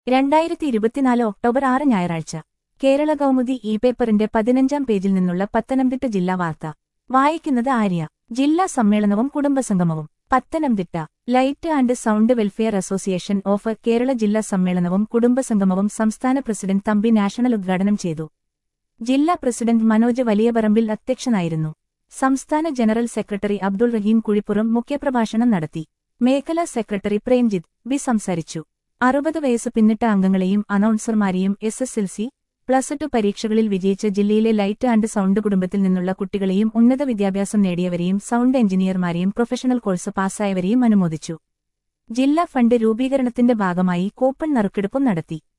രണ്ടായിരത്തി ഇരുപത്തിനാല് ഒക്ടോബർ ആറ് ഞായറാഴ്ച കേരള കൗമുദി ഇ പേപ്പറിന്റെ പതിനഞ്ചാം പേജിൽ നിന്നുള്ള പത്തനംതിട്ട ജില്ലാ വാർത്ത വായിക്കുന്നത് ആര്യ ജില്ലാ സമ്മേളനവും കുടുംബസംഗമവും Pathanamthitta light and sound welfare association of Kerala ജില്ലാ സമ്മേളനവും കുടുംബസംഗമവും സംസ്ഥാന പ്രസിഡന്റ് തമ്പി നാഷണൽ ഉദ്ഘാടനം ചെയ്തു ജില്ലാ പ്രസിഡന്റ് മനോജ് വലിയപറമ്പിൽ അധ്യക്ഷനായിരുന്നു സംസ്ഥാന ജനറൽ സെക്രട്ടറി അബ്ദുൾ റഹീം കുഴിപ്പുറം മുഖ്യപ്രഭാഷണം നടത്തി മേഖലാ സെക്രട്ടറി പ്രേംജിത്ത് ബി സംസാരിച്ചു അറുപത് വയസ്സ് പിന്നിട്ട അംഗങ്ങളെയും അനൗൺസർമാരെയും S S L C plus two പരീക്ഷകളിൽ വിജയിച്ച ജില്ലയിലെ ലൈറ്റ് ആൻഡ് സൗണ്ട് കുടുംബത്തിൽ നിന്നുള്ള കുട്ടികളെയും ഉന്നത വിദ്യാഭ്യാസം നേടിയവരെയും സൗണ്ട് എഞ്ചിനീയർമാരെയും പ്രൊഫഷണൽ കോഴ്സ് പാസ്സായവരെയും അനുമോദിച്ചു ജില്ലാ ഫണ്ട് രൂപീകരണത്തിന്റെ ഭാഗമായി കൂപ്പൺ നറുക്കെടുപ്പും നടത്തി